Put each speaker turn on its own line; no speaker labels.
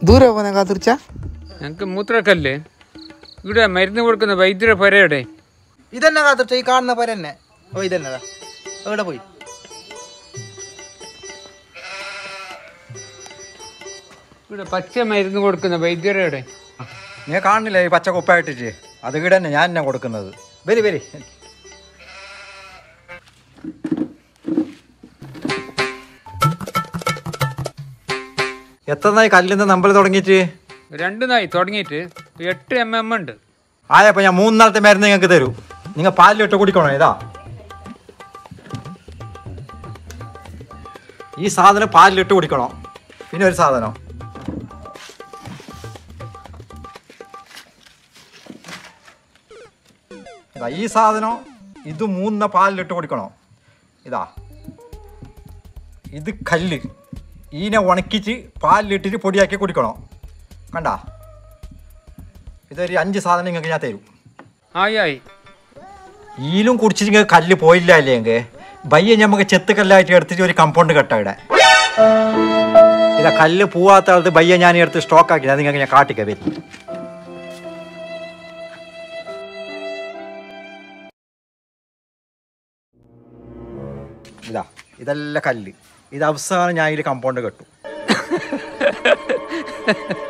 ദൂരെ പോന്നെ കാത്തുറിച്ച
ഞങ്ങൾക്ക് മൂത്രക്കല്ല് ഇവിടെ മരുന്ന് കൊടുക്കുന്ന വൈദ്യരെ പരയുടെ
ഇതന്നെ കാത്തുറിച്ച ഈ കാണുന്ന പോലെ തന്നെ ഓ ഇതന്നെ എവിടെ പോയി
ഇവിടെ പച്ച മരുന്ന് കൊടുക്കുന്ന വൈദ്യരുടെ
നീ കാണുന്നില്ല ഈ പച്ച കുപ്പായിട്ടിട്ട് അത് ഇവിടെ തന്നെ ഞാൻ തന്നെ കൊടുക്കുന്നത് വരി വരി എത്രനായി കല്ലിന്ന് നമ്പൽ തുടങ്ങിയിട്ട്
രണ്ട് നായി തുടങ്ങിയിട്ട് എട്ട് എം എം ഉണ്ട്
ആയപ്പോ ഞാൻ മൂന്നാളത്തെ മരുന്ന് നിങ്ങൾക്ക് തരൂ നിങ്ങൾ പാലിലിട്ട് കുടിക്കണോ ഇതാ ഈ സാധനം പാലിലിട്ട് കുടിക്കണോ പിന്നെ ഒരു സാധനം ഇതാ ഈ സാധനം ഇത് മൂന്ന പാലിലിട്ട് കുടിക്കണോ ഇതാ ഇത് കല്ല് ഈനെ ഉണക്കിച്ച് പാലിലിട്ടിട്ട് പൊടിയാക്കി കുടിക്കണോ കണ്ട ഇതൊരു അഞ്ച് സാധനം നിങ്ങൾക്ക് ഞാൻ തരും
ആയി ആയി
ഈലും കുടിച്ചിട്ട് നിങ്ങൾക്ക് കല്ല് പോയില്ല അല്ലേ എങ്കിൽ ബയ്യ ഞമ്മക്ക് ചെത്ത് കല്ലായിട്ട് എടുത്തിട്ട് ഒരു കമ്പൗണ്ട് കെട്ട ഇവിടെ ഇതാ കല്ല് പോവാത്ത ആളത്ത് ബയ്യ ഞാൻ എടുത്ത് സ്റ്റോക്ക് ആക്കി അത് നിങ്ങൾക്ക് ഞാൻ കാട്ടിക്ക വരും ഇതാ ഇതെല്ലാം കല്ല് ഇത് അവസാനം ഞാൻ ഇതിൽ കമ്പൗണ്ട് കെട്ടു